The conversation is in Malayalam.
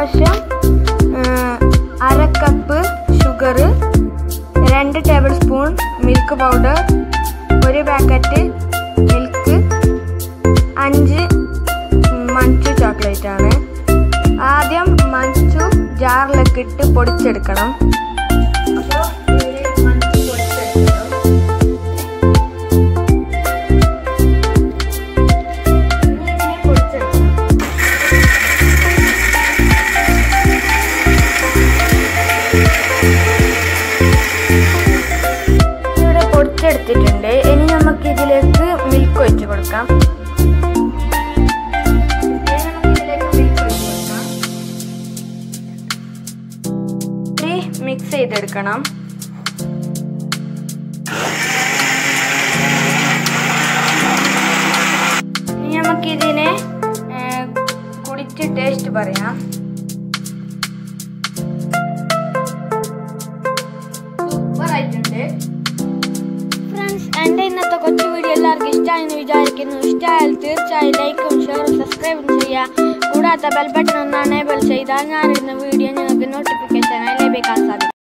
പ്രാവശ്യം ഏഹ്, അര കപ്പ് ഷുഗർ രണ്ട് ടേബിൾ സ്പൂൺ മിൽക്ക് പൗഡർ ഒരു പാക്കറ്റ് മിൽക്ക് അഞ്ച് മഞ്ചു ചോക്ലേറ്റ് ആണ് ആദ്യം മഞ്ചു ജാറിലൊക്കെ ഇട്ട് പൊടിച്ചെടുക്കണം അപ്പോൾ ഇതിൽ മഞ്ചു പൊടിച്ചെടുക്കണം ഇനി ഇതിനെ പൊടിച്ചെടുക്കണം ഇവിടെ പൊടിച്ചെടുത്തിട്ടുണ്ട് ഇനി നമുക്ക് ഇതിലേക്ക് മിൽക്ക് ഒഴിച്ച് കൊടുക്കാം ഇനി നമുക്ക് ഇതിലേക്ക് മിൽക്ക് ഒഴിച്ച് കൊടുക്കാം ഇനി മിക്സ് ചെയ്തെടുക്കണം ഇനി നമുക്ക് ഇതിനെ കുടിച്ച് ടേസ്റ്റ് പറയാം സൂപ്പർ ആയിട്ടുണ്ട് ഫ്രണ്ട്സ് എൻ്റെ ഇന്നത്തെ കൊച്ചു വീഡിയോ എല്ലാവർക്കും ഇഷ്ടമായെന്ന് വിചാരിക്കുന്നു ഇഷ്ടമായാൽ തീർച്ചയായും ലൈക്കും ഷെയറും സബ്സ്ക്രൈബും ചെയ്യുക കൂടാതെ ബെൽ ബട്ടൺ ഒന്ന് അനേബിൾ ചെയ്താൽ ഞാനിടുന്ന വീഡിയോ നിങ്ങൾക്ക് നോട്ടിഫിക്കേഷനായി ലഭിക്കാൻ സാധിക്കും